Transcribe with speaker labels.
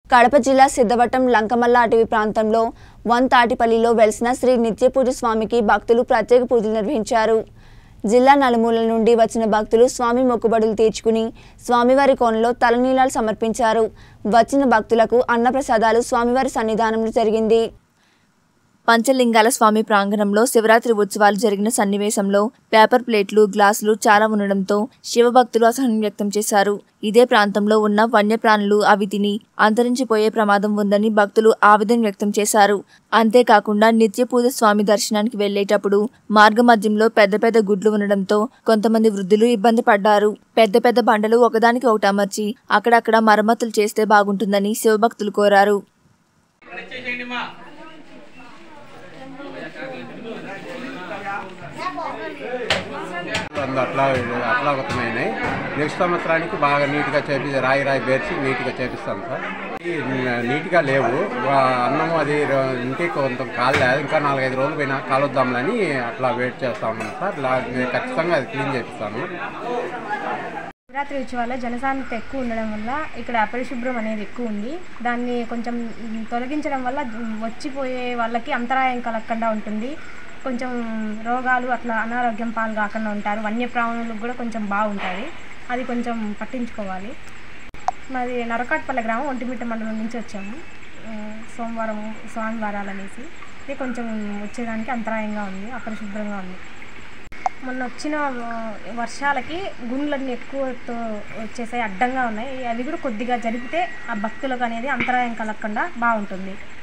Speaker 1: కడప జిల్లా సిద్ధవటం లంకమల్ల అటవీ ప్రాంతంలో వన్ తాటిపల్లిలో వెలిసిన శ్రీ నిత్యపూజ స్వామికి భక్తులు ప్రత్యేక పూజలు నిర్వహించారు జిల్లా నలుమూలల నుండి వచ్చిన భక్తులు స్వామి మొక్కుబడులు తీర్చుకుని స్వామివారి కోణంలో తలనీలాలు సమర్పించారు వచ్చిన భక్తులకు అన్నప్రసాదాలు స్వామివారి సన్నిధానంలో జరిగింది
Speaker 2: పంచలింగాల స్వామి ప్రాంగణంలో శివరాత్రి ఉత్సవాలు జరిగిన సన్నివేశంలో పేపర్ ప్లేట్లు గ్లాసులు చాలా ఉండడంతో శివభక్తులు అసహనం వ్యక్తం చేశారు ఇదే ప్రాంతంలో ఉన్న వన్యప్రాణులు అవి తిని అంతరించిపోయే ప్రమాదం ఉందని భక్తులు ఆవేదన వ్యక్తం చేశారు అంతేకాకుండా నిత్య పూజ స్వామి దర్శనానికి వెళ్లేటప్పుడు మార్గమధ్యంలో పెద్ద పెద్ద గుడ్లు ఉండడంతో కొంతమంది వృద్ధులు ఇబ్బంది పడ్డారు పెద్ద పెద్ద బండలు ఒకదానికి ఒకటి అమర్చి అక్కడక్కడ మరమ్మతులు చేస్తే బాగుంటుందని శివభక్తులు కోరారు
Speaker 3: వంద అట్లా అట్లాగతమైనాయి నెక్స్ట్ సంవత్సరానికి బాగా నీట్గా చేపి రాయి రాయి పేర్చి నీట్గా చేపిస్తాం సార్ ఈ నీట్గా లేవు వా- అన్నం అది రో- ఇంటికి కొంత కాలేదు ఇంకా నాలుగైదు రోజులు పోయినా కాలొద్దాంలని అట్లా వెయిట్ చేస్తా ఉన్నాం సార్ లా- నేను ఖచ్చితంగా అది క్లీన్ చేపిస్తాను
Speaker 4: శివరాత్రి ఉత్సవాల్లో జనసాంద్రత ఎక్కువ ఉండడం వల్ల ఇక్కడ అపరిశుభ్రం అనేది ఎక్కువ ఉంది దాన్ని కొంచెం తొలగించడం వల్ల వచ్చిపోయే వాళ్ళకి అంతరాయం కలగకుండా ఉంటుంది కొంచెం రోగాలు అట్లా అనారోగ్యం పాలు కాకుండా ఉంటారు వన్యప్రాణులకు కూడా కొంచెం బాగుంటుంది అది కొంచెం పట్టించుకోవాలి మాది నరకాట్పల్లె గ్రామం ఒంటిమిట్ట మండలం నుంచి వచ్చాము ఆ, సోమవారం స్వామివారాలు అనేసి ఇది కొంచెం వచ్చేదానికి అంతరాయంగా ఉంది అపరిశుభ్రంగా ఉంది మొన్న వచ్చిన ఆ, వర్షాలకి గుండ్లన్నీ ఎక్కువతో వచ్చేసాయి అడ్డంగా ఉన్నాయి అవి కూడా కొద్దిగా జరిపితే ఆ భక్తులకు అనేది అంతరాయం కలగకుండా బాగుంటుంది